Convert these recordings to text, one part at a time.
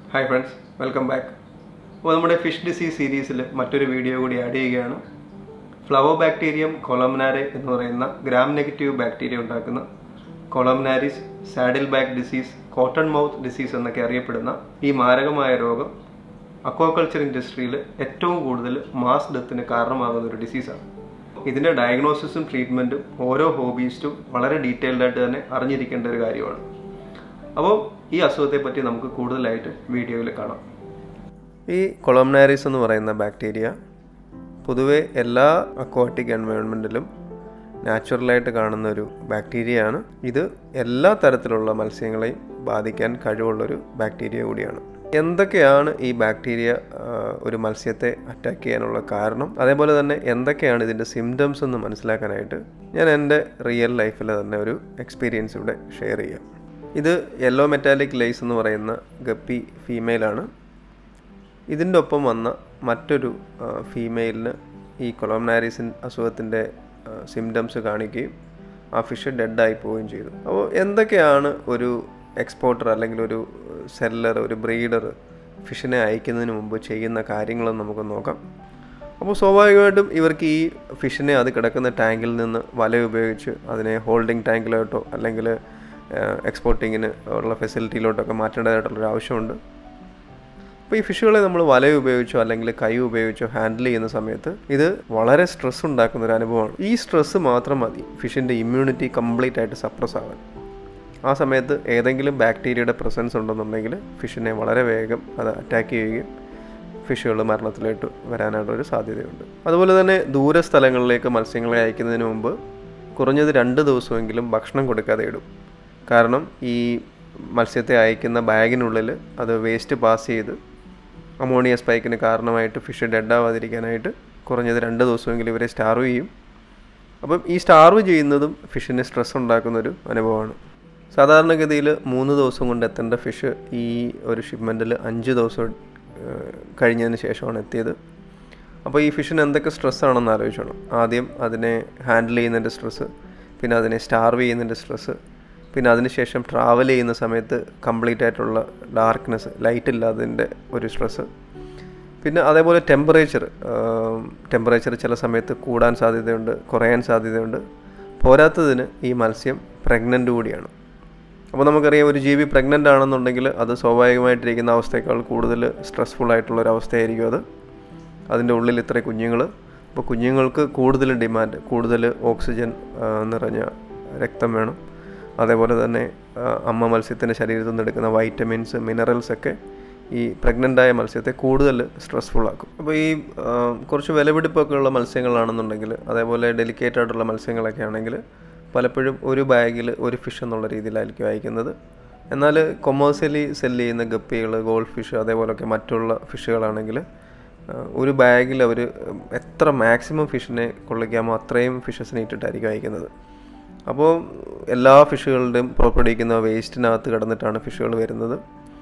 hi friends welcome back അപ്പോൾ നമ്മുടെ fish disease സീരീസിൽ മറ്റൊരു വീഡിയോ കൂടി ആഡ് ചെയ്യുകയാണ് ഫ്ലവോ ബാക്ടീരിയം കൊളംനാരെ എന്ന് പറയുന്ന ഗ്രാം നെഗറ്റീവ് ബാക്ടീരിയ ഉണ്ടാക്കുന്ന columnaris saddle back disease cotton mouth disease എന്നൊക്കെ അറിയപ്പെടുന്ന ഈ മാരകമായ രോഗം അക്വാകൾച്ചർ ഇൻഡസ്ട്രിയിൽ ഏറ്റവും കൂടുതൽ മാസ് ഡെത്തിന് കാരണമാകുന്ന ഒരു ഡിസീസാണ് ഇതിൻ്റെ ഡയഗ്നോസിസും ട്രീറ്റ്മെൻറ്റും ഓരോ ഹോബീസ്റ്റും വളരെ ഡീറ്റെയിൽഡ് ആയിട്ട് തന്നെ അറിഞ്ഞിരിക്കേണ്ട ഒരു കാര്യമാണ് അപ്പോൾ ഈ അസുഖത്തെ പറ്റി നമുക്ക് കൂടുതലായിട്ട് വീഡിയോയിൽ കാണാം ഈ കൊളംനാരിസ് എന്ന് പറയുന്ന ബാക്ടീരിയ പൊതുവെ എല്ലാ അക്വാട്ടിക് എൻവയോൺമെൻറ്റിലും നാച്ചുറലായിട്ട് കാണുന്ന ഒരു ബാക്ടീരിയയാണ് ഇത് എല്ലാ തരത്തിലുള്ള മത്സ്യങ്ങളെയും ബാധിക്കാൻ കഴിവുള്ളൊരു ബാക്ടീരിയ കൂടിയാണ് എന്തൊക്കെയാണ് ഈ ബാക്ടീരിയ ആ, ഒരു മത്സ്യത്തെ അറ്റാക്ക് ചെയ്യാനുള്ള കാരണം അതേപോലെ തന്നെ എന്തൊക്കെയാണ് ഇതിൻ്റെ സിംറ്റംസ് എന്ന് മനസ്സിലാക്കാനായിട്ട് ഞാൻ എൻ്റെ റിയൽ ലൈഫിൽ തന്നെ ഒരു എക്സ്പീരിയൻസ് ഇവിടെ ഷെയർ ചെയ്യാം ഇത് യെല്ലോ മെറ്റാലിക് ലേസ് എന്ന് പറയുന്ന ഗപ്പി ഫീമെയിലാണ് ഇതിൻ്റെ ഒപ്പം വന്ന മറ്റൊരു ഫീമെയിലിന് ഈ കൊളോംനാരിസിൻ അസുഖത്തിൻ്റെ സിംറ്റംസ് കാണിക്കുകയും ആ ഫിഷ് ഡെഡായി പോവുകയും ചെയ്തു അപ്പോൾ എന്തൊക്കെയാണ് ഒരു എക്സ്പോർട്ടർ അല്ലെങ്കിൽ ഒരു സെല്ലർ ഒരു ബ്രീഡർ ഫിഷിനെ അയക്കുന്നതിന് മുമ്പ് ചെയ്യുന്ന കാര്യങ്ങളെന്ന് നമുക്ക് നോക്കാം അപ്പോൾ സ്വാഭാവികമായിട്ടും ഇവർക്ക് ഈ ഫിഷിനെ അത് കിടക്കുന്ന ടാങ്കിൽ നിന്ന് വല ഉപയോഗിച്ച് അതിനെ ഹോൾഡിംഗ് ടാങ്കിലോട്ടോ അല്ലെങ്കിൽ എക്സ്പോർട്ടിങ്ങിന് ഉള്ള ഫെസിലിറ്റിയിലോട്ടൊക്കെ മാറ്റേണ്ടതായിട്ടുള്ളൊരു ആവശ്യമുണ്ട് അപ്പോൾ ഈ ഫിഷുകളെ നമ്മൾ വല ഉപയോഗിച്ചോ അല്ലെങ്കിൽ കൈ ഉപയോഗിച്ചോ ഹാൻഡിൽ ചെയ്യുന്ന സമയത്ത് ഇത് വളരെ സ്ട്രെസ് ഉണ്ടാക്കുന്ന ഒരു അനുഭവമാണ് ഈ സ്ട്രെസ്സ് മാത്രം മതി ഫിഷിൻ്റെ ഇമ്മ്യൂണിറ്റി കംപ്ലീറ്റ് ആയിട്ട് സപ്രസ് ആവാൻ ആ സമയത്ത് ഏതെങ്കിലും ബാക്ടീരിയയുടെ പ്രസൻസ് ഉണ്ടെന്നുണ്ടെങ്കിൽ ഫിഷിനെ വളരെ വേഗം അത് അറ്റാക്ക് ചെയ്യുകയും ഫിഷുകൾ മരണത്തിലോട്ട് വരാനായിട്ടുള്ള ഒരു സാധ്യതയുണ്ട് അതുപോലെ തന്നെ ദൂര സ്ഥലങ്ങളിലേക്ക് മത്സ്യങ്ങളെ അയക്കുന്നതിന് മുമ്പ് കുറഞ്ഞത് രണ്ട് ദിവസമെങ്കിലും ഭക്ഷണം കൊടുക്കാതെ ഇടും കാരണം ഈ മത്സ്യത്തെ അയക്കുന്ന ബാഗിനുള്ളിൽ അത് വേസ്റ്റ് പാസ് ചെയ്ത് അമോണിയ സ്പൈക്കിന് കാരണമായിട്ട് ഫിഷ് ഡെഡാവാതിരിക്കാനായിട്ട് കുറഞ്ഞത് രണ്ട് ദിവസമെങ്കിലും ഇവരെ സ്റ്റാർവ് ചെയ്യും അപ്പം ഈ സ്റ്റാർവ് ചെയ്യുന്നതും ഫിഷിന് സ്ട്രെസ് ഉണ്ടാക്കുന്നൊരു അനുഭവമാണ് സാധാരണഗതിയിൽ മൂന്ന് ദിവസം കൊണ്ട് എത്തേണ്ട ഫിഷ് ഈ ഒരു ഷിപ്മെൻറ്റിൽ അഞ്ച് ദിവസം ഏഹ്, കഴിഞ്ഞതിന് ശേഷമാണ് എത്തിയത് അപ്പോൾ ഈ ഫിഷിന് എന്തൊക്കെ സ്ട്രെസ്സാണെന്ന് ആലോചിച്ചോണം ആദ്യം അതിനെ ഹാൻഡിൽ ചെയ്യുന്നതിൻ്റെ സ്ട്രെസ്സ് പിന്നെ അതിനെ സ്റ്റാർവ് ചെയ്യുന്നതിൻ്റെ സ്ട്രെസ്സ് പിന്നെ അതിനുശേഷം ട്രാവൽ ചെയ്യുന്ന സമയത്ത് കംപ്ലീറ്റ് ആയിട്ടുള്ള ഡാർക്ക്നെസ് ലൈറ്റ് ഇല്ലാത്തതിൻ്റെ ഒരു സ്ട്രെസ്സ് പിന്നെ അതേപോലെ ടെമ്പറേച്ചർ ടെമ്പറേച്ചർ ചില സമയത്ത് കൂടാൻ സാധ്യതയുണ്ട് കുറയാൻ സാധ്യതയുണ്ട് പോരാത്തതിന് ഈ മത്സ്യം പ്രഗ്നൻ്റ് കൂടിയാണ് അപ്പോൾ നമുക്കറിയാം ഒരു ജീവി പ്രഗ്നൻ്റ് ആണെന്നുണ്ടെങ്കിൽ അത് സ്വാഭാവികമായിട്ടിരിക്കുന്ന അവസ്ഥയേക്കാൾ കൂടുതൽ സ്ട്രെസ്ഫുൾ ആയിട്ടുള്ള ഒരു അവസ്ഥയായിരിക്കും അത് അതിൻ്റെ ഉള്ളിൽ ഇത്ര കുഞ്ഞുങ്ങൾ അപ്പോൾ കുഞ്ഞുങ്ങൾക്ക് കൂടുതൽ ഡിമാൻഡ് കൂടുതൽ ഓക്സിജൻ ആ, നിറഞ്ഞ രക്തം വേണം അതേപോലെ തന്നെ ആ, അമ്മ മത്സ്യത്തിൻ്റെ ശരീരത്തിൽ നിന്ന് എടുക്കുന്ന വൈറ്റമിൻസ് മിനറൽസ് ഒക്കെ ഈ പ്രഗ്നൻ്റായ മത്സ്യത്തെ കൂടുതൽ സ്ട്രെസ്ഫുൾ ആക്കും അപ്പോൾ ഈ ആ, കുറച്ച് വിലപിടിപ്പൊക്കെ ഉള്ള മത്സ്യങ്ങളാണെന്നുണ്ടെങ്കിൽ അതേപോലെ ഡെലിക്കേറ്റ് ആയിട്ടുള്ള മത്സ്യങ്ങളൊക്കെ ആണെങ്കിൽ പലപ്പോഴും ഒരു ബാഗിൽ ഒരു ഫിഷ് എന്നുള്ള രീതിയിലായിരിക്കും അയക്കുന്നത് എന്നാൽ കൊമേഴ്സ്യലി സെല്ല് ചെയ്യുന്ന ഗപ്പികൾ ഗോൾഡ് ഫിഷ് അതേപോലൊക്കെ മറ്റുള്ള ഫിഷുകളാണെങ്കിൽ ഒരു ബാഗിൽ അവർ എത്ര മാക്സിമം ഫിഷിനെ കൊള്ളിക്കാമോ അത്രയും ഫിഷസിനെ ഇട്ടിട്ടായിരിക്കും അയക്കുന്നത് അപ്പോൾ എല്ലാ ഫിഷുകളുടെയും പുറപ്പെടുവിക്കുന്ന വേസ്റ്റിനകത്ത് കിടന്നിട്ടാണ് ഫിഷുകൾ വരുന്നത്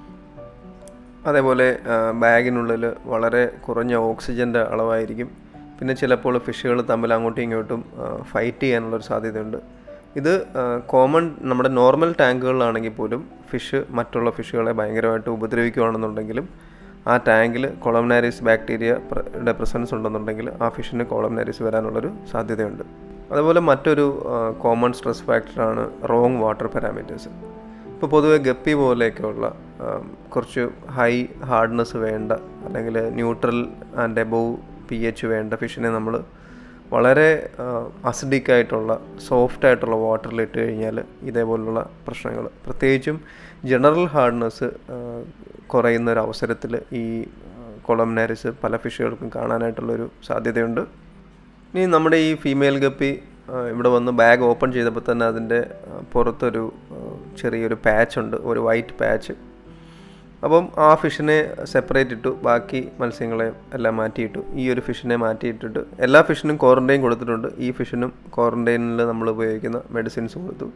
അതേപോലെ ആ, ബാഗിനുള്ളിൽ വളരെ കുറഞ്ഞ ഓക്സിജൻ്റെ അളവായിരിക്കും പിന്നെ ചിലപ്പോൾ ഫിഷുകൾ തമ്മിൽ അങ്ങോട്ടും ഇങ്ങോട്ടും ഫൈറ്റ് ചെയ്യാനുള്ളൊരു സാധ്യതയുണ്ട് ഇത് കോമൺ നമ്മുടെ നോർമൽ ടാങ്കുകളിലാണെങ്കിൽ പോലും ഫിഷ് മറ്റുള്ള ഫിഷുകളെ ഭയങ്കരമായിട്ട് ഉപദ്രവിക്കുകയാണെന്നുണ്ടെങ്കിലും ആ ടാങ്കിൽ കൊളംനാരിസ് ബാക്ടീരിയ യുടെ പ്രസൻസ് ഉണ്ടെന്നുണ്ടെങ്കിൽ ആ ഫിഷിന് കൊളംനാരിസ് വരാനുള്ളൊരു സാധ്യതയുണ്ട് അതുപോലെ മറ്റൊരു കോമൺ സ്ട്രെസ് ഫാക്ടറാണ് റോങ് വാട്ടർ പാരാമീറ്റേഴ്സ് ഇപ്പോൾ പൊതുവെ ഗപ്പി പോലെയൊക്കെയുള്ള ആം, കുറച്ച് ഹൈ ഹാർഡ്നെസ് വേണ്ട അല്ലെങ്കിൽ neutral and above P H വേണ്ട ഫിഷിനെ നമ്മൾ വളരെ അസിഡിക് ആയിട്ടുള്ള സോഫ്റ്റ് ആയിട്ടുള്ള വാട്ടറിൽ ഇട്ട് കഴിഞ്ഞാൽ ഇതേപോലുള്ള പ്രശ്നങ്ങൾ പ്രത്യേകിച്ചും ജനറൽ ഹാർഡ്നെസ് കുറയുന്ന ഒരു അവസരത്തിൽ ഈ കൊളംനാരിസ് പല ഫിഷുകൾക്കും കാണാനായിട്ടുള്ളൊരു സാധ്യതയുണ്ട് ഇനി നമ്മുടെ ഈ ഫീമെയിൽ ഗപ്പി ആ, ഇവിടെ വന്ന് ബാഗ് ഓപ്പൺ ചെയ്തപ്പോൾ തന്നെ അതിൻ്റെ ആ, പുറത്തൊരു ആ, ചെറിയൊരു പാച്ച് ഉണ്ട് ഒരു വൈറ്റ് പാച്ച് അപ്പം ആ ഫിഷിനെ സെപ്പറേറ്റ് ഇട്ടു ബാക്കി മത്സ്യങ്ങളെ എല്ലാം മാറ്റിയിട്ടു ഈ ഒരു ഫിഷിനെ മാറ്റിയിട്ടിട്ട് എല്ലാ ഫിഷിനും ക്വാറൻറ്റൈൻ കൊടുത്തിട്ടുണ്ട് ഈ ഫിഷിനും ക്വാറൻറ്റൈനിൽ നമ്മൾ ഉപയോഗിക്കുന്ന മെഡിസിൻസ് കൊടുത്തു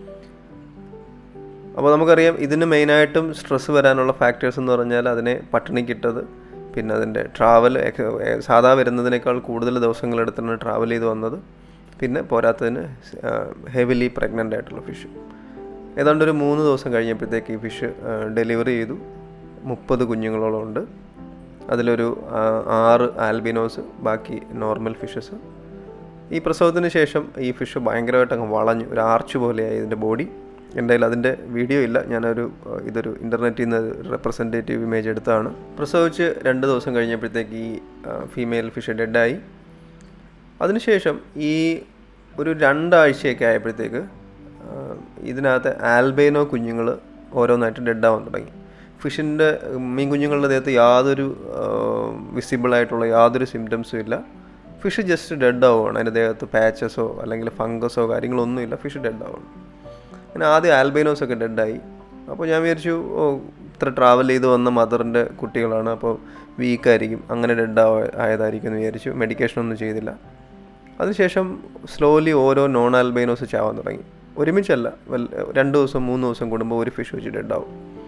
അപ്പോൾ നമുക്കറിയാം ഇതിന് മെയിനായിട്ടും സ്ട്രെസ് വരാനുള്ള ഫാക്ടേഴ്സ് എന്ന് പറഞ്ഞാൽ അതിനെ പട്ടിണിക്കിട്ടത് പിന്നെ അതിൻ്റെ ട്രാവൽ സാധാ വരുന്നതിനേക്കാൾ കൂടുതൽ ദിവസങ്ങളെടുത്താണ് ട്രാവൽ ചെയ്ത് വന്നത് പിന്നെ പോരാത്തതിന് ഹെവിലി പ്രഗ്നൻ്റ് ആയിട്ടുള്ള ഫിഷ് ഏതാണ്ട് ഒരു മൂന്ന് ദിവസം കഴിഞ്ഞപ്പോഴത്തേക്ക് ഈ ഫിഷ് ഡെലിവറി ചെയ്തു മുപ്പത് കുഞ്ഞുങ്ങളോളം ഉണ്ട് അതിലൊരു ആ, ആറ് ആൽബിനോസ് ബാക്കി നോർമൽ ഫിഷസ് ഈ പ്രസവത്തിന് ശേഷം ഈ ഫിഷ് ഭയങ്കരമായിട്ട് അങ്ങ് വളഞ്ഞു ഒരു ആർച്ച് പോലെയായി ഇതിൻ്റെ ബോഡി എൻ്റെ കയ്യിൽ അതിൻ്റെ വീഡിയോ ഇല്ല ഞാനൊരു ആ, ഇതൊരു ഇൻ്റർനെറ്റിൽ നിന്ന് റെപ്രസെൻറ്റേറ്റീവ് ഇമേജ് എടുത്താണ് പ്രസവിച്ച് രണ്ട് ദിവസം കഴിഞ്ഞപ്പോഴത്തേക്ക് ഈ ഫീമെയിൽ ഫിഷ് ഡെഡായി അതിനുശേഷം ഈ ഒരു രണ്ടാഴ്ചയൊക്കെ ആയപ്പോഴത്തേക്ക് ആ, ഇതിനകത്ത് ആൽബേനോ കുഞ്ഞുങ്ങൾ ഓരോന്നായിട്ട് ഡെഡാവാൻ തുടങ്ങി ഫിഷിൻ്റെ മീൻ കുഞ്ഞുങ്ങളുടെ ദേഹത്ത് യാതൊരു വിസിബിളായിട്ടുള്ള യാതൊരു സിംറ്റംസും ഇല്ല ഫിഷ് ജസ്റ്റ് ഡെഡ് ആവുകയാണ് അതിൻ്റെ ദേഹത്ത് പാച്ചസോ അല്ലെങ്കിൽ ഫംഗസോ കാര്യങ്ങളൊന്നുമില്ല ഫിഷ് ഡെഡ് ആവുകയാണ് അങ്ങനെ ആദ്യം ആൽബൈനോസ് ഒക്കെ ഡെഡായി അപ്പോൾ ഞാൻ വിചാരിച്ചു ഓ ഇത്ര ട്രാവൽ ചെയ്ത് വന്ന മദറിൻ്റെ കുട്ടികളാണ് അപ്പോൾ വീക്കായിരിക്കും അങ്ങനെ ഡെഡ് ആയതായിരിക്കും എന്ന് വിചാരിച്ചു മെഡിക്കേഷൻ ഒന്നും ചെയ്തില്ല അതിനുശേഷം സ്ലോലി ഓരോ നോൺ ആൽബൈനോസ് ചാവാൻ തുടങ്ങി ഒരുമിച്ചല്ല വല്ല രണ്ട് ദിവസം മൂന്ന് ദിവസം കൂടുമ്പോൾ ഒരു ഫിഷ് വെച്ച് ഡെഡാവും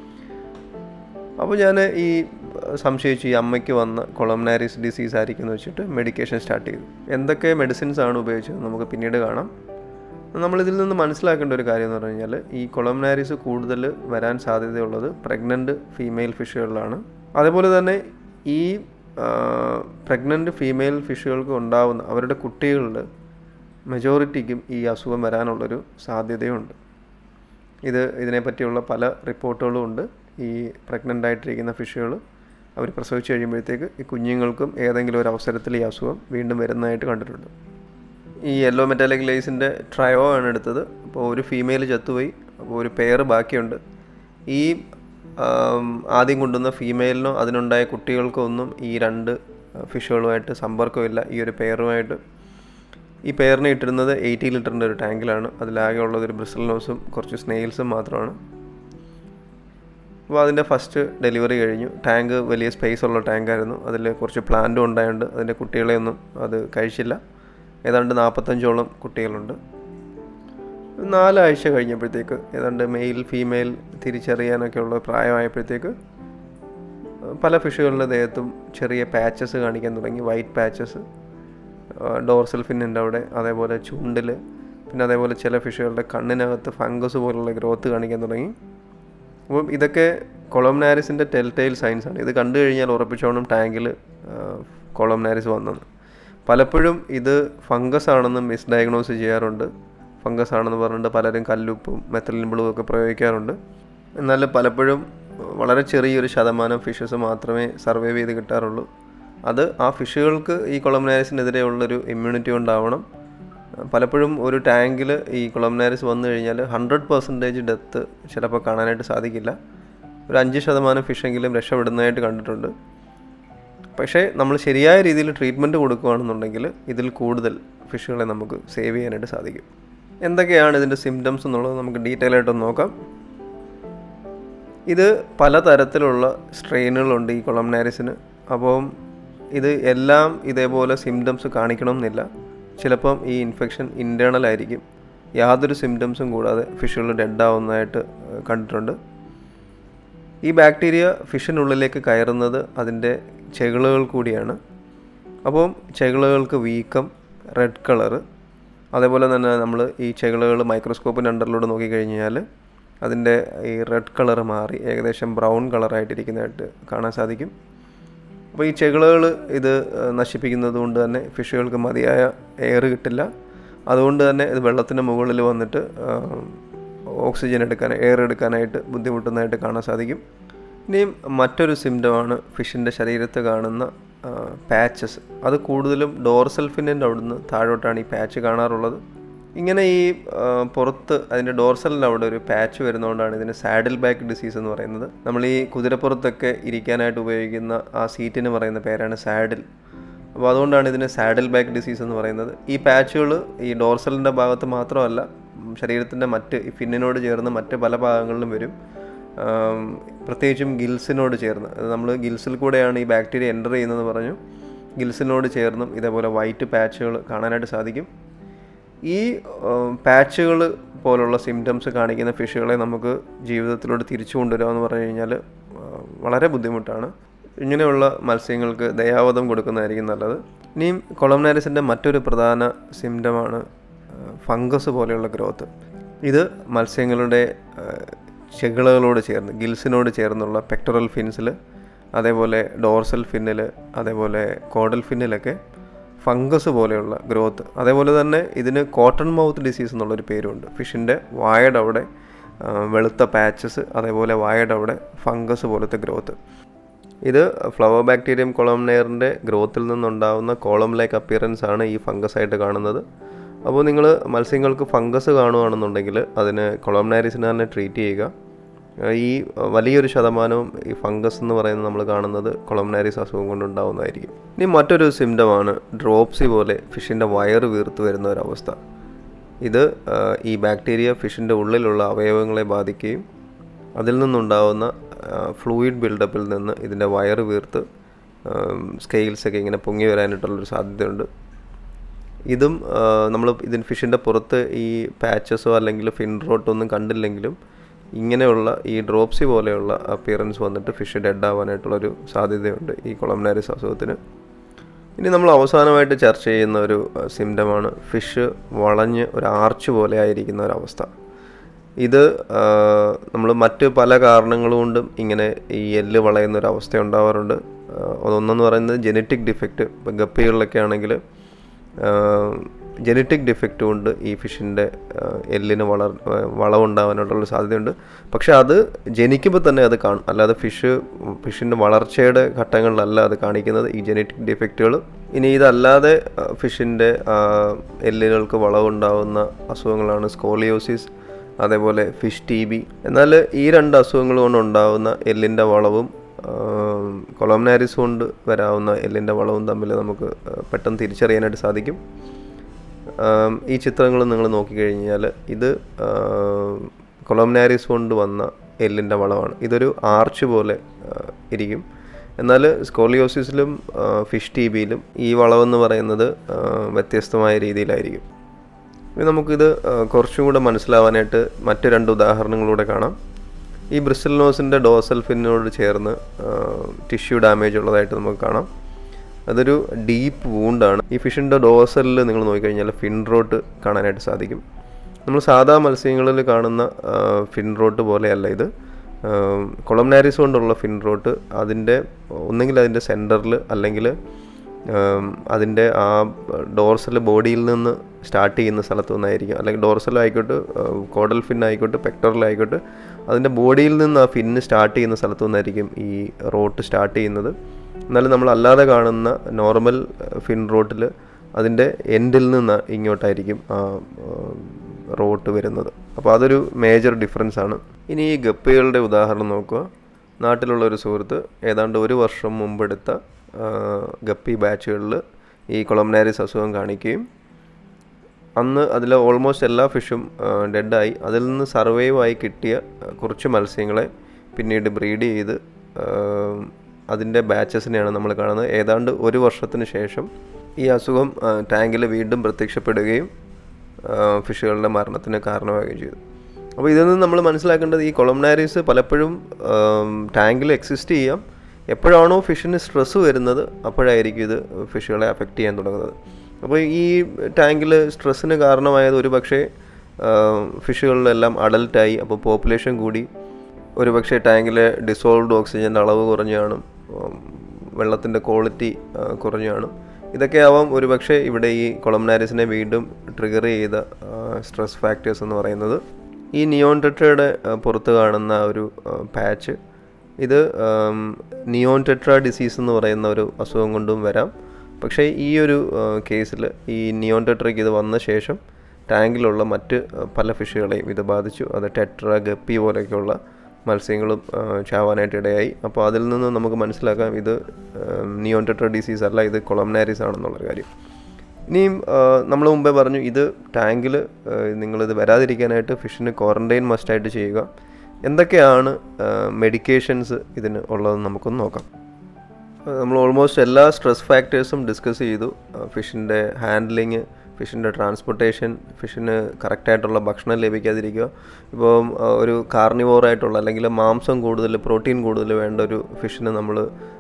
അപ്പോൾ ഞാൻ ഈ സംശയിച്ചു ഈ അമ്മയ്ക്ക് വന്ന കൊളംനാരിസ് ഡിസീസ് ആയിരിക്കും എന്ന് വെച്ചിട്ട് മെഡിക്കേഷൻ സ്റ്റാർട്ട് ചെയ്തു എന്തൊക്കെ മെഡിസിൻസ് ആണ് ഉപയോഗിച്ചത് നമുക്ക് പിന്നീട് കാണാം നമ്മളിതിൽ നിന്ന് മനസ്സിലാക്കേണ്ട ഒരു കാര്യം എന്ന് പറഞ്ഞു കഴിഞ്ഞാൽ ഈ കൊളംനാരിസ് കൂടുതൽ വരാൻ സാധ്യതയുള്ളത് പ്രഗ്നൻ്റ് ഫീമെയിൽ ഫിഷുകളിലാണ് അതേപോലെ തന്നെ ഈ പ്രഗ്നൻ്റ് ഫീമെയിൽ ഫിഷുകൾക്ക് ഉണ്ടാവുന്ന അവരുടെ കുട്ടികളിൽ മെജോറിറ്റിക്കും ഈ അസുഖം വരാനുള്ളൊരു സാധ്യതയുണ്ട് ഇത് ഇതിനെപ്പറ്റിയുള്ള പല റിപ്പോർട്ടുകളും ഉണ്ട് ഈ പ്രഗ്നൻ്റ് ആയിട്ടിരിക്കുന്ന ഫിഷുകൾ അവർ പ്രസവിച്ച് കഴിയുമ്പോഴത്തേക്ക് ഈ കുഞ്ഞുങ്ങൾക്കും ഏതെങ്കിലും ഒരു അവസരത്തിൽ ഈ അസുഖം വീണ്ടും വരുന്നതായിട്ട് കണ്ടിട്ടുണ്ട് ഈ യെല്ലോ മെറ്റാലിക് ലേസിൻ്റെ ട്രയോ ആണ് എടുത്തത് അപ്പോൾ ഒരു ഫീമെയിൽ ചത്തുപോയി അപ്പോൾ ഒരു പെയർ ബാക്കിയുണ്ട് ഈ ആം, ആദ്യം കൊണ്ടുവന്ന ഫീമെയിലിനോ അതിനുണ്ടായ കുട്ടികൾക്കോ ഒന്നും ഈ രണ്ട് ഫിഷുകളുമായിട്ട് സമ്പർക്കമില്ല ഈ ഒരു പെയറുമായിട്ട് ഈ പെയറിനെ ഇട്ടിരുന്നത് എയ്റ്റി ലിറ്ററിൻ്റെ ഒരു ടാങ്കിലാണ് അതിലാകെ ഉള്ളത് ഒരു ബ്രിസൽ നോസും കുറച്ച് സ്നെയിൽസും മാത്രമാണ് അപ്പോൾ അതിൻ്റെ ഫസ്റ്റ് ഡെലിവറി കഴിഞ്ഞു ടാങ്ക് വലിയ സ്പേസ് ഉള്ള ടാങ്കായിരുന്നു അതിൽ കുറച്ച് പ്ലാന്റും ഉണ്ടായതുകൊണ്ട് അതിൻ്റെ കുട്ടികളെയൊന്നും അത് കഴിച്ചില്ല ഏതാണ്ട് നാൽപ്പത്തഞ്ചോളം കുട്ടികളുണ്ട് നാലാഴ്ച കഴിഞ്ഞപ്പോഴത്തേക്ക് ഏതാണ്ട് മെയിൽ ഫീമെയിൽ തിരിച്ചറിയാനൊക്കെ ഉള്ള പ്രായമായപ്പോഴത്തേക്ക് പല ഫിഷുകളുടെ ദേഹത്തും ചെറിയ പാച്ചസ് കാണിക്കാൻ തുടങ്ങി വൈറ്റ് പാച്ചസ് ഡോർസൽ ഫിന്നിൻ്റെ അവിടെ അതേപോലെ ചുണ്ടിൽ പിന്നെ അതേപോലെ ചില ഫിഷുകളുടെ കണ്ണിനകത്ത് ഫംഗസ് പോലുള്ള ഗ്രോത്ത് കാണിക്കാൻ തുടങ്ങി അപ്പം ഇതൊക്കെ കൊളംനാരിസിൻ്റെ ടെൽ ടൈൽ സയൻസ് ആണ് ഇത് കണ്ടു കഴിഞ്ഞാൽ ഉറപ്പിച്ചോണം ടാങ്കിൽ കൊളംനാരിസ് വന്നെന്ന് പലപ്പോഴും ഇത് ഫംഗസ് ആണെന്ന് മിസ്ഡയഗ്നോസ് ചെയ്യാറുണ്ട് ഫംഗസ് ആണെന്ന് പറഞ്ഞിട്ട് പലരും കല്ലുപ്പും മെത്തലിൻ ബ്ലൂ ഒക്കെ പ്രയോഗിക്കാറുണ്ട് എന്നാൽ പലപ്പോഴും വളരെ ചെറിയൊരു ശതമാനം ഫിഷസ് മാത്രമേ സർവൈവ് ചെയ്ത് കിട്ടാറുള്ളൂ അത് ആ ഫിഷുകൾക്ക് ഈ കൊളംനാരിസിനെതിരെയുള്ളൊരു ഇമ്മ്യൂണിറ്റി കൊണ്ടാവണം പലപ്പോഴും ഒരു ടാങ്കിൽ ഈ കൊളംനാരിസ് വന്നു കഴിഞ്ഞാൽ ഹൺഡ്രഡ് പെർസെൻറ്റേജ് ഡെത്ത് ചിലപ്പോൾ കാണാനായിട്ട് സാധിക്കില്ല ഒരു അഞ്ച് ശതമാനം ഫിഷെങ്കിലും രക്ഷപ്പെടുന്നതായിട്ട് കണ്ടിട്ടുണ്ട് പക്ഷേ നമ്മൾ ശരിയായ രീതിയിൽ ട്രീറ്റ്മെൻറ്റ് കൊടുക്കുകയാണെന്നുണ്ടെങ്കിൽ ഇതിൽ കൂടുതൽ ഫിഷുകളെ നമുക്ക് സേവ് ചെയ്യാനായിട്ട് സാധിക്കും എന്തൊക്കെയാണ് ഇതിൻ്റെ സിംറ്റംസ് എന്നുള്ളത് നമുക്ക് ഡീറ്റെയിൽ ആയിട്ടൊന്ന് നോക്കാം ഇത് പലതരത്തിലുള്ള സ്ട്രെയിനുകളുണ്ട് ഈ കൊളംനാരിസിന് അപ്പം ഇത് എല്ലാം ഇതേപോലെ സിംറ്റംസ് കാണിക്കണമെന്നില്ല ചിലപ്പം ഈ ഇൻഫെക്ഷൻ ഇൻറ്റേർണൽ ആയിരിക്കും യാതൊരു സിംറ്റംസും കൂടാതെ ഫിഷുകൾ ഡെഡ് ആവുന്നതായിട്ട് ഏഹ്, കണ്ടിട്ടുണ്ട് ഈ ബാക്ടീരിയ ഫിഷിനുള്ളിലേക്ക് കയറുന്നത് അതിൻ്റെ ചെകിളുകൾ കൂടിയാണ് അപ്പം ചെകിളുകൾക്ക് വീക്കം റെഡ് കളറ് അതേപോലെ തന്നെ നമ്മൾ ഈ ചെകിളുകൾ മൈക്രോസ്കോപ്പിൻ്റെ അണ്ടറിലൂടെ നോക്കിക്കഴിഞ്ഞാൽ അതിൻ്റെ ഈ റെഡ് കളർ മാറി ഏകദേശം ബ്രൗൺ കളറായിട്ടിരിക്കുന്നതായിട്ട് കാണാൻ സാധിക്കും അപ്പോൾ ഈ ചെകിളുകൾ ഇത് ഏഹ്, നശിപ്പിക്കുന്നത് കൊണ്ട് തന്നെ ഫിഷുകൾക്ക് മതിയായ എയർ കിട്ടില്ല അതുകൊണ്ട് തന്നെ ഇത് വെള്ളത്തിൻ്റെ മുകളിൽ വന്നിട്ട് ആഹ്, ഓക്സിജൻ എടുക്കാൻ എയർ എടുക്കാനായിട്ട് ബുദ്ധിമുട്ടുന്നതായിട്ട് കാണാൻ സാധിക്കും ഇനിയും മറ്റൊരു സിംറ്റമാണ് ഫിഷിൻ്റെ ശരീരത്ത് കാണുന്ന പാച്ചസ് അത് കൂടുതലും ഡോർസൽ ഫിന്നിൻ്റെ അവിടുന്ന് താഴോട്ടാണ് ഈ പാച്ച് കാണാറുള്ളത് ഇങ്ങനെ ഈ ആ, പുറത്ത് അതിൻ്റെ ഡോർസലിൻ്റെ അവിടെ ഒരു പാച്ച് വരുന്നതുകൊണ്ടാണ് ഇതിന് സാഡിൽ ബാക്ക് ഡിസീസ് എന്ന് പറയുന്നത് നമ്മൾ ഈ കുതിരപ്പുറത്തൊക്കെ ഇരിക്കാനായിട്ട് ഉപയോഗിക്കുന്ന ആ സീറ്റിന് പറയുന്ന പേരാണ് സാഡിൽ അപ്പോൾ അതുകൊണ്ടാണ് ഇതിന് സാഡിൽ ബാക്ക് ഡിസീസ് എന്ന് പറയുന്നത് ഈ പാച്ചുകൾ ഈ ഡോർസലിൻ്റെ ഭാഗത്ത് മാത്രമല്ല ഉം, ശരീരത്തിൻ്റെ മറ്റ് ഈ ഫിന്നിനോട് ചേർന്ന് മറ്റ് പല ഭാഗങ്ങളിലും വരും ആം, പ്രത്യേകിച്ചും ഗിൽസിനോട് ചേർന്ന് നമ്മൾ ഗിൽസിൽ കൂടെയാണ് ഈ ബാക്ടീരിയ എൻ്റർ ചെയ്യുന്നതെന്ന് പറഞ്ഞു ഗിൽസിനോട് ചേർന്നും ഇതേപോലെ വൈറ്റ് പാച്ചുകൾ കാണാനായിട്ട് സാധിക്കും ഈ പാച്ചുകൾ പോലുള്ള സിംറ്റംസ് കാണിക്കുന്ന ഫിഷുകളെ നമുക്ക് ജീവിതത്തിലൂടെ തിരിച്ചു കൊണ്ടുവരിക എന്ന് പറഞ്ഞു കഴിഞ്ഞാൽ ആ, വളരെ ബുദ്ധിമുട്ടാണ് ഇങ്ങനെയുള്ള മത്സ്യങ്ങൾക്ക് ദയാവധം കൊടുക്കുന്നതായിരിക്കും നല്ലത് ഇനിയും കൊളംനാരിസിൻ്റെ മറ്റൊരു പ്രധാന സിംറ്റമാണ് ഫംഗസ് പോലെയുള്ള ഗ്രോത്ത് ഇത് മത്സ്യങ്ങളുടെ ആ, ചെകിളകളോട് ചേർന്ന് ഗിൽസിനോട് ചേർന്നുള്ള പെക്ടറൽ ഫിൻസിൽ അതേപോലെ ഡോർസൽ ഫിന്നിൽ അതേപോലെ കോഡൽ ഫിന്നിലൊക്കെ ഫംഗസ് പോലെയുള്ള ഗ്രോത്ത് അതേപോലെ തന്നെ ഇതിന് കോട്ടൺ മൗത്ത് ഡിസീസ് എന്നുള്ളൊരു പേരുണ്ട് ഫിഷിൻ്റെ വായയുടെ അവിടെ ആ, വെളുത്ത പാച്ചസ് അതേപോലെ വായയുടെ അവിടെ ഫംഗസ് പോലത്തെ ഗ്രോത്ത് ഇത് ഫ്ലവർ ബാക്ടീരിയം കൊളംനെയറിൻ്റെ ഗ്രോത്തിൽ നിന്നുണ്ടാകുന്ന കോളം ലൈക്ക് അപ്പിയറൻസ് ആണ് ഈ ഫംഗസ് ആയിട്ട് കാണുന്നത് അപ്പോൾ നിങ്ങൾ മത്സ്യങ്ങൾക്ക് ഫംഗസ് കാണുകയാണെന്നുണ്ടെങ്കിൽ അതിന് കൊളംനാരിസിനെ തന്നെ ട്രീറ്റ് ചെയ്യുക ഏഹ് ഈ വലിയൊരു ശതമാനവും ഈ ഫംഗസ് എന്ന് പറയുന്നത് നമ്മൾ കാണുന്നത് കൊളംനാരിസ് അസുഖം കൊണ്ടുണ്ടാവുന്നതായിരിക്കും ഇനി മറ്റൊരു സിംറ്റമാണ് ഡ്രോപ്സി പോലെ ഫിഷിൻ്റെ വയറ് വീർത്ത് വരുന്ന ഒരവസ്ഥ ഇത് ആ, ഈ ബാക്ടീരിയ ഫിഷിൻ്റെ ഉള്ളിലുള്ള അവയവങ്ങളെ ബാധിക്കുകയും അതിൽ നിന്നുണ്ടാവുന്ന ഫ്ലൂയിഡ് ബിൽഡപ്പിൽ നിന്ന് ഇതിൻ്റെ വയറ് വീർത്ത് സ്കെയിൽസൊക്കെ ഇങ്ങനെ പൊങ്ങി വരാനായിട്ടുള്ളൊരു സാധ്യതയുണ്ട് ഇതും നമ്മൾ ഇതിന് ഫിഷിൻ്റെ പുറത്ത് ഈ പാച്ചസോ അല്ലെങ്കിൽ ഫിൻ റോട്ടോ ഒന്നും കണ്ടില്ലെങ്കിലും ഇങ്ങനെയുള്ള ഈ ഡ്രോപ്സി പോലെയുള്ള അപ്പിയറൻസ് വന്നിട്ട് ഫിഷ് ഡെഡ് ആവാനായിട്ടുള്ളൊരു സാധ്യതയുണ്ട് ഈ കൊളംനാരിസ് അസുഖത്തിന് ഇനി നമ്മൾ അവസാനമായിട്ട് ചർച്ച ചെയ്യുന്ന ഒരു സിംറ്റമാണ് ഫിഷ് വളഞ്ഞ് ഒരു ആർച്ച് പോലെ ആയിരിക്കുന്ന ഒരവസ്ഥ ഇത് നമ്മൾ മറ്റ് പല കാരണങ്ങൾ കൊണ്ടും ഇങ്ങനെ ഈ എല്ല് വളയുന്ന ഒരു അവസ്ഥ ഉണ്ടാവാറുണ്ട് ആ, അതൊന്നെന്ന് പറയുന്നത് ജനറ്റിക് ഡിഫക്റ്റ് ഇപ്പം ഗപ്പികളിലൊക്കെ ആണെങ്കിൽ ജനറ്റിക് ഡിഫക്റ്റ് കൊണ്ട് ഈ ഫിഷിൻ്റെ എല്ലിന് വളർ വളവുണ്ടാവാനായിട്ടുള്ള സാധ്യതയുണ്ട് പക്ഷെ അത് ജനിക്കുമ്പോൾ തന്നെ അത് കാണും അല്ലാതെ ഫിഷ് ഫിഷിൻ്റെ വളർച്ചയുടെ ഘട്ടങ്ങളിലല്ല അത് കാണിക്കുന്നത് ഈ ജനറ്റിക് ഡിഫക്റ്റുകൾ ഇനി ഇതല്ലാതെ ഫിഷിൻ്റെ എല്ലുകൾക്ക് വളവുണ്ടാവുന്ന അസുഖങ്ങളാണ് സ്കോളിയോസിസ് അതേപോലെ ഫിഷ് ടി ബി എന്നാൽ ഈ രണ്ട് അസുഖങ്ങൾ കൊണ്ടുണ്ടാവുന്ന എല്ലിൻ്റെ വളവും കൊളംനാരിസ് കൊണ്ട് വരാവുന്ന എല്ലിൻ്റെ വളവും തമ്മിൽ നമുക്ക് ആ, പെട്ടെന്ന് തിരിച്ചറിയാനായിട്ട് സാധിക്കും ആം, ഈ ചിത്രങ്ങൾ നിങ്ങൾ നോക്കിക്കഴിഞ്ഞാൽ ഇത് കൊളംനാരിസ് കൊണ്ട് വന്ന എല്ലിൻ്റെ വളമാണ് ഇതൊരു ആർച്ച് പോലെ ആ, ഇരിക്കും എന്നാൽ സ്കോളിയോസിസിലും ഫിഷ് ടി ബിയിലും ഈ വളവെന്ന് പറയുന്നത് ആ, വ്യത്യസ്തമായ രീതിയിലായിരിക്കും ഇനി നമുക്കിത് ആ, കുറച്ചും കൂടെ മനസ്സിലാവാനായിട്ട് മറ്റ് രണ്ട് ഉദാഹരണങ്ങളൂടെ കാണാം ഈ ബ്രിസ്റ്റൽ നോസിൻ്റെ ഡോസൽ ഫിന്നിനോട് ചേർന്ന് ടിഷ്യൂ ഡാമേജ് ഉള്ളതായിട്ട് നമുക്ക് കാണാം അതൊരു ഡീപ്പ് വൂണ്ടാണ് ഈ ഫിഷിൻ്റെ ഡോസലിൽ നിങ്ങൾ നോക്കിക്കഴിഞ്ഞാൽ ഫിൻ റോട്ട് കാണാനായിട്ട് സാധിക്കും നമ്മൾ സാധാ മത്സ്യങ്ങളിൽ കാണുന്ന ആ, ഫിൻ റോട്ട് പോലെയല്ല ഇത് കൊളംനാരിസ് കൊണ്ടുള്ള ഫിൻ റോട്ട് അതിൻ്റെ ഒന്നെങ്കിൽ അതിൻ്റെ സെൻറ്ററിൽ അല്ലെങ്കിൽ അതിൻ്റെ ആ ഡോർസൽ ബോഡിയിൽ നിന്ന് സ്റ്റാർട്ട് ചെയ്യുന്ന സ്ഥലത്തു നിന്നായിരിക്കും അല്ലെങ്കിൽ ഡോർസൽ ആയിക്കോട്ടെ കോഡൽ ഫിൻ ആയിക്കോട്ടെ പെക്ടറൽ ആയിക്കോട്ടെ അതിൻ്റെ ബോഡിയിൽ നിന്ന് ആ ഫിന്ന് സ്റ്റാർട്ട് ചെയ്യുന്ന സ്ഥലത്തു നിന്നായിരിക്കും ഈ റോട്ട് സ്റ്റാർട്ട് ചെയ്യുന്നത് എന്നാലും നമ്മൾ അല്ലാതെ കാണുന്ന നോർമൽ ഫിൻ റോട്ടിൽ അതിൻ്റെ എൻഡിൽ നിന്ന് ഇങ്ങോട്ടായിരിക്കും ആ റോട്ട് വരുന്നത് അപ്പോൾ അതൊരു മേജർ ഡിഫറൻസ് ആണ് ഇനി ഈ ഗപ്പികളുടെ ഉദാഹരണം നോക്കുക നാട്ടിലുള്ള ഒരു സുഹൃത്ത് ഏതാണ്ട് ഒരു വർഷം മുമ്പെടുത്ത ആ, ഗപ്പി ബാച്ചുകളിൽ ഈ കൊളംനാരിസ് അസുഖം കാണിക്കുകയും അന്ന് അതിൽ ഓൾമോസ്റ്റ് എല്ലാ ഫിഷും ഡെഡായി അതിൽ നിന്ന് സർവൈവ് ആയി കിട്ടിയ ആ, കുറച്ച് മത്സ്യങ്ങളെ പിന്നീട് ബ്രീഡ് ചെയ്ത് അതിൻ്റെ ബാച്ചസിനെയാണ് നമ്മൾ കാണുന്നത് ഏതാണ്ട് ഒരു വർഷത്തിന് ശേഷം ഈ അസുഖം ടാങ്കിൽ വീണ്ടും പ്രത്യക്ഷപ്പെടുകയും ആ, ഫിഷുകളുടെ മരണത്തിന് കാരണമാവുകയും ചെയ്തു അപ്പോൾ ഇതിൽ നിന്ന് നമ്മൾ മനസ്സിലാക്കേണ്ടത് ഈ കൊളംനാരീസ് പലപ്പോഴും ടാങ്കിൽ എക്സിസ്റ്റ് ചെയ്യാം എപ്പോഴാണോ ഫിഷിന് സ്ട്രെസ്സ് വരുന്നത് അപ്പോഴായിരിക്കും ഇത് ഫിഷുകളെ അഫക്റ്റ് ചെയ്യാൻ തുടങ്ങുന്നത് അപ്പോൾ ഈ ടാങ്കിൽ സ്ട്രെസ്സിന് കാരണമായത് ഒരു പക്ഷേ ഫിഷുകളിലെല്ലാം അഡൽട്ടായി അപ്പോൾ പോപ്പുലേഷൻ കൂടി ഒരു പക്ഷേ ടാങ്കിലെ ഡിസോൾവ്ഡ് ഓക്സിജൻ്റെ അളവ് കുറഞ്ഞു കാണും വെള്ളത്തിൻ്റെ ക്വാളിറ്റി കുറഞ്ഞു കാണും ഇതൊക്കെ ആവാം ഒരു പക്ഷേ ഇവിടെ ഈ കൊളംനാരിസിനെ വീണ്ടും ട്രിഗർ ചെയ്ത സ്ട്രെസ് ഫാക്ടേഴ്സ് എന്ന് പറയുന്നത് ഈ നിയോൺ ടെട്രയുടെ പുറത്ത് കാണുന്ന ഒരു പാച്ച് ഇത് നിയോൺ ടെട്ര ഡിസീസ് എന്ന് പറയുന്ന ഒരു അസുഖം കൊണ്ടും വരാം പക്ഷേ ഈ ഒരു കേസിൽ ഈ നിയോൺ ടെട്രയ്ക്ക് ഇത് വന്ന ശേഷം ടാങ്കിലുള്ള മറ്റ് ആ, പല ഫിഷുകളെയും ഇത് ബാധിച്ചു അത് ടെട്ര ഗപ്പി പോലെയൊക്കെയുള്ള മത്സ്യങ്ങളും ആ, ചാവാനായിട്ട് ഇടയായി അപ്പോൾ അതിൽ നിന്ന് നമുക്ക് മനസ്സിലാക്കാം ഇത് നിയോൺ ടെട്ര ഡിസീസ് അല്ല ഇത് കൊളംനാരിസ് ആണെന്നുള്ളൊരു കാര്യം ഇനിയും നമ്മൾ മുമ്പേ പറഞ്ഞു ഇത് ടാങ്കിൽ നിങ്ങളിത് വരാതിരിക്കാനായിട്ട് ഫിഷിന് ക്വാറൻറ്റൈൻ മസ്റ്റായിട്ട് ചെയ്യുക എന്തൊക്കെയാണ് മെഡിക്കേഷൻസ് ഇതിന് ഉള്ളതെന്ന് നമുക്കൊന്ന് നോക്കാം നമ്മൾ ഓൾമോസ്റ്റ് എല്ലാ സ്ട്രെസ് ഫാക്ടേഴ്സും ഡിസ്കസ് ചെയ്തു ഫിഷിൻ്റെ ഹാൻഡ്ലിങ് ഫിഷിൻ്റെ ട്രാൻസ്പോർട്ടേഷൻ ഫിഷിന് കറക്റ്റായിട്ടുള്ള ഭക്ഷണം ലഭിക്കാതിരിക്കുക ഇപ്പോൾ ഒരു കാർണിവോറായിട്ടുള്ള അല്ലെങ്കിൽ മാംസം കൂടുതൽ പ്രോട്ടീൻ കൂടുതൽ വേണ്ട ഒരു ഫിഷിന് നമ്മൾ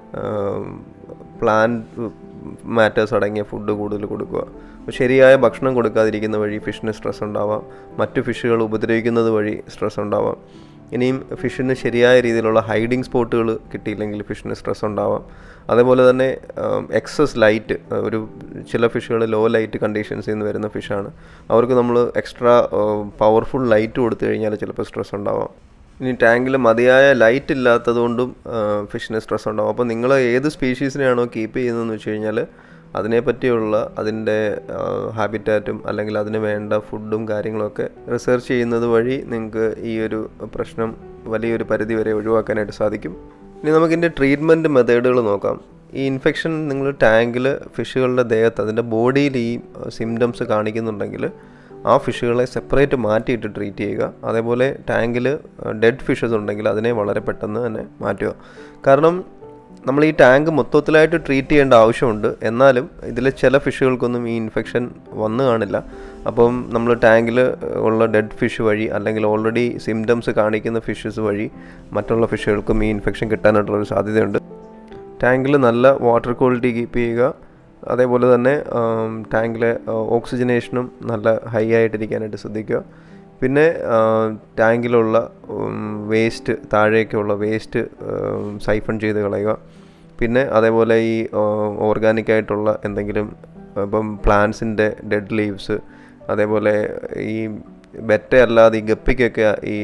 പ്ലാന്റ് മാറ്റേഴ്സ് അടങ്ങിയ ഫുഡ് കൂടുതൽ കൊടുക്കുക അപ്പോൾ ശരിയായ ഭക്ഷണം കൊടുക്കാതിരിക്കുന്ന വഴി ഫിഷിന് സ്ട്രെസ് ഉണ്ടാവാം മറ്റു ഫിഷുകൾ ഉപദ്രവിക്കുന്നത് വഴി സ്ട്രെസ് ഉണ്ടാവാം ഇനിയും ഫിഷിന് ശരിയായ രീതിയിലുള്ള ഹൈഡിങ് സ്പോട്ടുകൾ കിട്ടിയില്ലെങ്കിൽ ഫിഷിന് സ്ട്രെസ് ഉണ്ടാവാം അതേപോലെ തന്നെ എക്സസ് ലൈറ്റ് ഒരു ചില ഫിഷുകൾ ലോ ലൈറ്റ് കണ്ടീഷൻസിൽ നിന്ന് വരുന്ന ഫിഷാണ് അവർക്ക് നമ്മൾ എക്സ്ട്രാ പവർഫുൾ ലൈറ്റ് കൊടുത്തു കഴിഞ്ഞാൽ ചിലപ്പോൾ സ്ട്രെസ് ഉണ്ടാവാം ഇനി ടാങ്കിൽ മതിയായ ലൈറ്റ് ഇല്ലാത്തതുകൊണ്ടും ഫിഷിന് സ്ട്രെസ് ഉണ്ടാവും അപ്പോൾ നിങ്ങൾ ഏത് സ്പീഷീസിനെയാണോ കീപ്പ് ചെയ്യുന്നതെന്ന് വെച്ച് കഴിഞ്ഞാൽ അതിനെപ്പറ്റിയുള്ള അതിൻ്റെ ഹാബിറ്റാറ്റും അല്ലെങ്കിൽ അതിന് വേണ്ട ഫുഡും കാര്യങ്ങളൊക്കെ റിസർച്ച് ചെയ്യുന്നത് വഴി നിങ്ങൾക്ക് ഈ ഒരു പ്രശ്നം വലിയൊരു പരിധി വരെ ഒഴിവാക്കാനായിട്ട് സാധിക്കും ഇനി നമുക്കിൻ്റെ ട്രീറ്റ്മെൻറ്റ് മെത്തേഡുകൾ നോക്കാം ഈ ഇൻഫെക്ഷൻ നിങ്ങൾ ടാങ്കിൽ ഫിഷുകളുടെ ദേഹത്ത് അതിൻ്റെ ബോഡിയിൽ ഈ സിംറ്റംസ് കാണിക്കുന്നുണ്ടെങ്കിൽ ആ ഫിഷുകളെ സെപ്പറേറ്റ് മാറ്റിയിട്ട് ട്രീറ്റ് ചെയ്യുക അതേപോലെ ടാങ്കിൽ ഡെഡ് ഫിഷസ് ഉണ്ടെങ്കിൽ അതിനെ വളരെ പെട്ടെന്ന് തന്നെ മാറ്റുക കാരണം നമ്മൾ ഈ ടാങ്ക് മൊത്തത്തിലായിട്ട് ട്രീറ്റ് ചെയ്യേണ്ട ആവശ്യമുണ്ട് എന്നാലും ഇതിലെ ചില ഫിഷുകൾക്കൊന്നും ഈ ഇൻഫെക്ഷൻ വന്നു കാണില്ല അപ്പം നമ്മൾ ടാങ്കിൽ ഉള്ള ഡെഡ് ഫിഷ് വഴി അല്ലെങ്കിൽ ഓൾറെഡി സിംറ്റംസ് കാണിക്കുന്ന ഫിഷസ് വഴി മറ്റുള്ള ഫിഷുകൾക്കും ഈ ഇൻഫെക്ഷൻ കിട്ടാനായിട്ടുള്ളൊരു സാധ്യതയുണ്ട് ടാങ്കിൽ നല്ല വാട്ടർ ക്വാളിറ്റി കീപ്പ് ചെയ്യുക അതേപോലെ തന്നെ ടാങ്കിലെ ഓക്സിജനേഷനും നല്ല ഹൈ ആയിട്ടിരിക്കാനായിട്ട് ശ്രദ്ധിക്കുക പിന്നെ ടാങ്കിലുള്ള വേസ്റ്റ് താഴേക്കുള്ള വേസ്റ്റ് സൈഫൺ ചെയ്ത് കളയുക പിന്നെ അതേപോലെ ഈ ഓർഗാനിക് ആയിട്ടുള്ള എന്തെങ്കിലും ഇപ്പം പ്ലാന്റ്സിൻ്റെ ഡെഡ് ലീവ്സ് അതേപോലെ ഈ ബെറ്റ അല്ലാതെ ഈ ഗപ്പിക്കൊക്കെ ഈ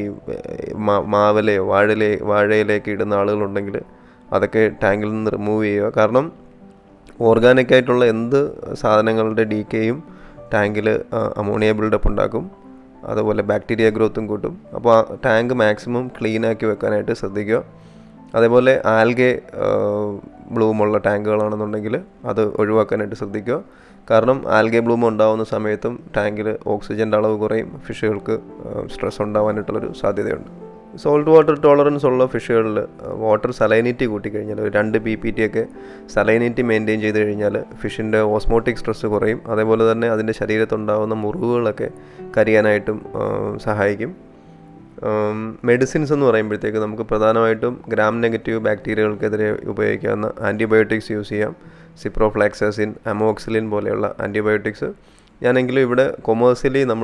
മാവലയോ വാഴയിലെ വാഴയിലേക്ക് ഇടുന്ന ആളുകളുണ്ടെങ്കിൽ അതൊക്കെ ടാങ്കിൽ നിന്ന് റിമൂവ് ചെയ്യുക കാരണം ഓർഗാനിക് ആയിട്ടുള്ള എന്ത് സാധനങ്ങളുടെ ഡി കെയും ടാങ്കിൽ അമോണിയ ബിൽഡപ്പ് ഉണ്ടാക്കും അതുപോലെ ബാക്ടീരിയ ഗ്രോത്തും കൂട്ടും അപ്പോൾ ആ ടാങ്ക് മാക്സിമം ക്ലീൻ ആക്കി വെക്കാനായിട്ട് ശ്രദ്ധിക്കുക അതേപോലെ ആൽഗെ ബ്ലൂമുള്ള ടാങ്കുകളാണെന്നുണ്ടെങ്കിൽ അത് ഒഴിവാക്കാനായിട്ട് ശ്രദ്ധിക്കുക കാരണം ആൽഗെ ബ്ലൂം ഉണ്ടാകുന്ന സമയത്തും ടാങ്കിൽ ഓക്സിജൻ്റെ അളവ് കുറയും ഫിഷുകൾക്ക് സ്ട്രെസ് ഉണ്ടാവാനായിട്ടുള്ളൊരു സാധ്യതയുണ്ട് സോൾട്ട് വാട്ടർ ടോളറൻസ് ഉള്ള ഫിഷുകളിൽ വാട്ടർ സലൈനിറ്റി കൂട്ടിക്കഴിഞ്ഞാൽ ഒരു രണ്ട് പി പി ടി ഒക്കെ സലൈനിറ്റി മെയിൻറ്റെയിൻ ചെയ്ത് കഴിഞ്ഞാൽ ഫിഷിൻ്റെ ഓസ്മോട്ടിക് സ്ട്രെസ് കുറയും അതേപോലെ തന്നെ അതിൻ്റെ ശരീരത്തുണ്ടാകുന്ന മുറിവുകളൊക്കെ കരിയാനായിട്ടും സഹായിക്കും മെഡിസിൻസ് എന്ന് പറയുമ്പോഴത്തേക്ക് നമുക്ക് പ്രധാനമായിട്ടും ഗ്രാം നെഗറ്റീവ് ബാക്ടീരിയകൾക്കെതിരെ ഉപയോഗിക്കാവുന്ന ആൻറ്റിബയോട്ടിക്സ് യൂസ് ചെയ്യാം സിപ്രോഫ്ലാക്സസിൻ അമോക്സിലിൻ പോലെയുള്ള ആൻറ്റിബയോട്ടിക്സ് ഞാനെങ്കിലും ഇവിടെ കൊമേഴ്സ്യലി നമ്മൾ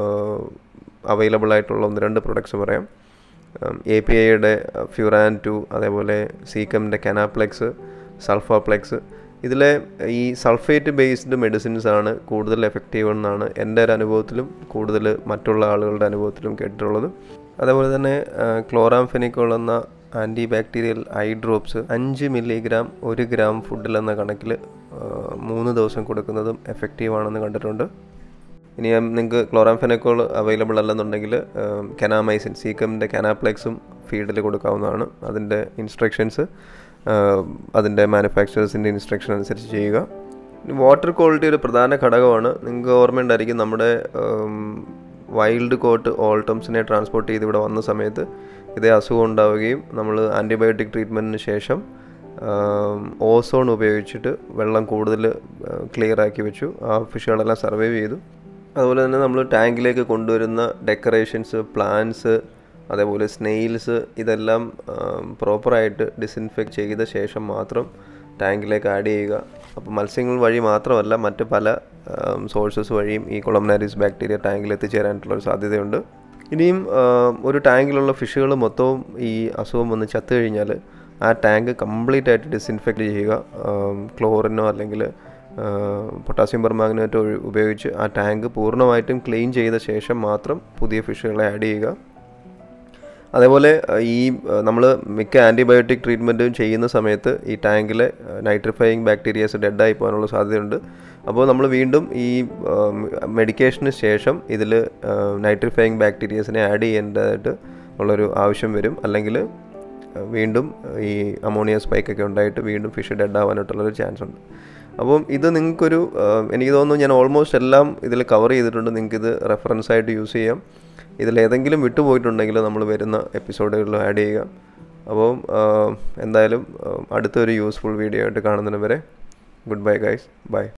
അവൈലബിൾ ആയിട്ടുള്ള ഒന്ന് രണ്ട് പ്രൊഡക്ട്സ് പറയാം എ പി ഐയുടെ ഫ്യൂറാൻ ടു അതേപോലെ സീക്കമിൻ്റെ കനാപ്ലെക്സ് സൾഫാപ്ലെക്സ് ഇതിലെ ഈ സൾഫേറ്റ് ബേസ്ഡ് മെഡിസിൻസ് ആണ് കൂടുതൽ എഫക്റ്റീവ് എന്നാണ് എൻ്റെ ഒരു അനുഭവത്തിലും കൂടുതൽ മറ്റുള്ള ആളുകളുടെ അനുഭവത്തിലും കേട്ടിട്ടുള്ളത് അതേപോലെ തന്നെ ക്ലോറാംഫെനിക്കോൾ എന്ന ആൻറ്റി ബാക്ടീരിയൽ ഐ ഡ്രോപ്സ് അഞ്ച് മില്ലിഗ്രാം ഒരു ഗ്രാം ഫുഡിൽ എന്ന കണക്കിൽ മൂന്ന് ദിവസം കൊടുക്കുന്നതും എഫക്റ്റീവ് ആണെന്ന് കണ്ടിട്ടുണ്ട് ഇനി നിങ്ങൾക്ക് ക്ലോറാംഫെനക്കോൾ അവൈലബിൾ അല്ലെന്നുണ്ടെങ്കിൽ കെനാമൈസിൻ സീക്കമിൻ്റെ കെനാപ്ലെക്സും ഫീഡിൽ കൊടുക്കാവുന്നതാണ് അതിൻ്റെ ഇൻസ്ട്രക്ഷൻസ് അതിൻ്റെ മാനുഫാക്ചറേഴ്സിൻ്റെ ഇൻസ്ട്രക്ഷൻ അനുസരിച്ച് ചെയ്യുക വാട്ടർ ക്വാളിറ്റി ഒരു പ്രധാന ഘടകമാണ് നിങ്ങൾക്ക് ഓർമ്മയുണ്ടായിരിക്കും നമ്മുടെ വൈൽഡ് കോട്ട് ഓൾട്ടംസിനെ ട്രാൻസ്പോർട്ട് ചെയ്ത് ഇവിടെ വന്ന സമയത്ത് ഇതേ അസുഖം ഉണ്ടാവുകയും നമ്മൾ ആൻറ്റിബയോട്ടിക് ട്രീറ്റ്മെൻറ്റിന് ശേഷം ഓസോൺ ഉപയോഗിച്ചിട്ട് വെള്ളം കൂടുതൽ ക്ലിയർ ആക്കി വെച്ചു ആ ഫിഷുകളെല്ലാം സർവൈവ് ചെയ്തു അതുപോലെ തന്നെ നമ്മൾ ടാങ്കിലേക്ക് കൊണ്ടുവരുന്ന ഡെക്കറേഷൻസ് പ്ലാന്റ്സ് അതേപോലെ സ്നെയിൽസ് ഇതെല്ലാം പ്രോപ്പറായിട്ട് ഡിസിൻഫെക്റ്റ് ചെയ്ത ശേഷം മാത്രം ടാങ്കിലേക്ക് ആഡ് ചെയ്യുക അപ്പോൾ മത്സ്യങ്ങൾ വഴി മാത്രമല്ല മറ്റ് പല സോഴ്സസ് വഴിയും ഈ കൊളംനാരിസ് ബാക്ടീരിയ ടാങ്കിൽ എത്തിച്ചേരാനായിട്ടുള്ള ഒരു സാധ്യതയുണ്ട് ഇനിയും ഒരു ടാങ്കിലുള്ള ഫിഷുകൾ മൊത്തവും ഈ അസുഖം വന്ന് ചത്തു കഴിഞ്ഞാൽ ആ ടാങ്ക് കംപ്ലീറ്റ് ആയിട്ട് ഡിസിൻഫെക്റ്റ് ചെയ്യുക ക്ലോറിനോ അല്ലെങ്കിൽ പൊട്ടാസ്യം പെർമാഗ്നേറ്റോ ഉപയോഗിച്ച് ആ ടാങ്ക് പൂർണ്ണമായിട്ടും ക്ലീൻ ചെയ്ത ശേഷം മാത്രം പുതിയ ഫിഷുകളെ ആഡ് ചെയ്യുക അതേപോലെ ഈ നമ്മൾ മിക്ക ആൻറ്റിബയോട്ടിക് ട്രീറ്റ്മെൻറ്റും ചെയ്യുന്ന സമയത്ത് ഈ ടാങ്കിലെ നൈട്രിഫയിങ് ബാക്ടീരിയാസ് ഡെഡായി പോകാനുള്ള സാധ്യതയുണ്ട് അപ്പോൾ നമ്മൾ വീണ്ടും ഈ മെഡിക്കേഷന് ശേഷം ഇതിൽ നൈട്രിഫയിങ് ബാക്ടീരിയസിനെ ആഡ് ചെയ്യേണ്ടതായിട്ട് ഉള്ളൊരു ആവശ്യം വരും അല്ലെങ്കിൽ വീണ്ടും ഈ അമോണിയ സ്പൈക്കൊക്കെ ഉണ്ടായിട്ട് വീണ്ടും ഫിഷ് ഡെഡ് ആവാനായിട്ടുള്ളൊരു ചാൻസ് ഉണ്ട് അപ്പം ഇത് നിങ്ങൾക്കൊരു എനിക്ക് തോന്നുന്നു ഞാൻ ഓൾമോസ്റ്റ് എല്ലാം ഇതിൽ കവർ ചെയ്തിട്ടുണ്ട് നിങ്ങൾക്കിത് റെഫറൻസ് ആയിട്ട് യൂസ് ചെയ്യാം ഇതിലേതെങ്കിലും വിട്ടുപോയിട്ടുണ്ടെങ്കിൽ നമ്മൾ വരുന്ന എപ്പിസോഡുകളിൽ ആഡ് ചെയ്യുക അപ്പം എന്തായാലും അടുത്തൊരു യൂസ്ഫുൾ വീഡിയോ ആയിട്ട് കാണുന്നതിന് വരെ ഗുഡ് ബൈ ഗൈസ് ബൈ